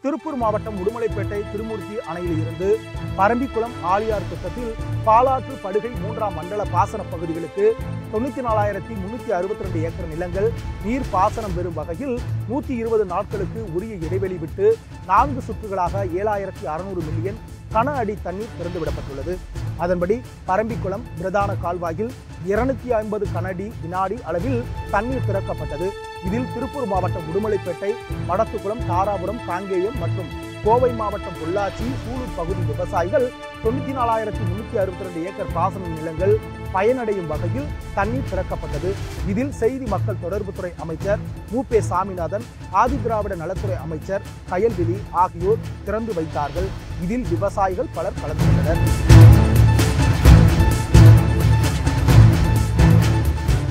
திருப்பூர் மாவட்டம் உடுமலைப்பேட்டை திருமூர்த்தி அணையில் இருந்து பரம்பிக்குளம் ஆலியார் திட்டத்தில் பாலாற்று படுகை மூன்றாம் மண்டல பாசன பகுதிகளுக்கு தொண்ணூத்தி நாலாயிரத்தி முன்னூத்தி அறுபத்தி ரெண்டு ஏக்கர் நிலங்கள் நீர் பாசனம் பெறும் வகையில் நூத்தி இருபது நாட்களுக்கு உரிய இடைவெளி விட்டு நான்கு சுற்றுகளாக ஏழாயிரத்தி அறுநூறு மில்லியன் கன அடி தண்ணீர் திறந்துவிடப்பட்டுள்ளது அதன்படி பரம்பிக்குளம் பிரதான கால்வாயில் இருநூத்தி ஐம்பது கனஅடி வினாடி அளவில் தண்ணீர் திறக்கப்பட்டது இதில் திருப்பூர் மாவட்டம் உடுமலைப்பேட்டை மடத்துக்குளம் தாராபுரம் காங்கேயம் மற்றும் கோவை மாவட்டம் பொள்ளாச்சி சூலூர் பகுதி விவசாயிகள் தொண்ணூத்தி நாலாயிரத்தி முன்னூத்தி அறுபத்தி ரெண்டு ஏக்கர் பாசன நிலங்கள் பயனடையும் வகையில் தண்ணீர் திறக்கப்பட்டது இதில் செய்தி மக்கள் தொடர்புத்துறை அமைச்சர் மு பே சாமிநாதன் ஆதிதிராவிட நலத்துறை அமைச்சர் கயல்விழி ஆகியோர் திறந்து வைத்தார்கள் இதில் விவசாயிகள் பலர் கலந்து கொண்டனர்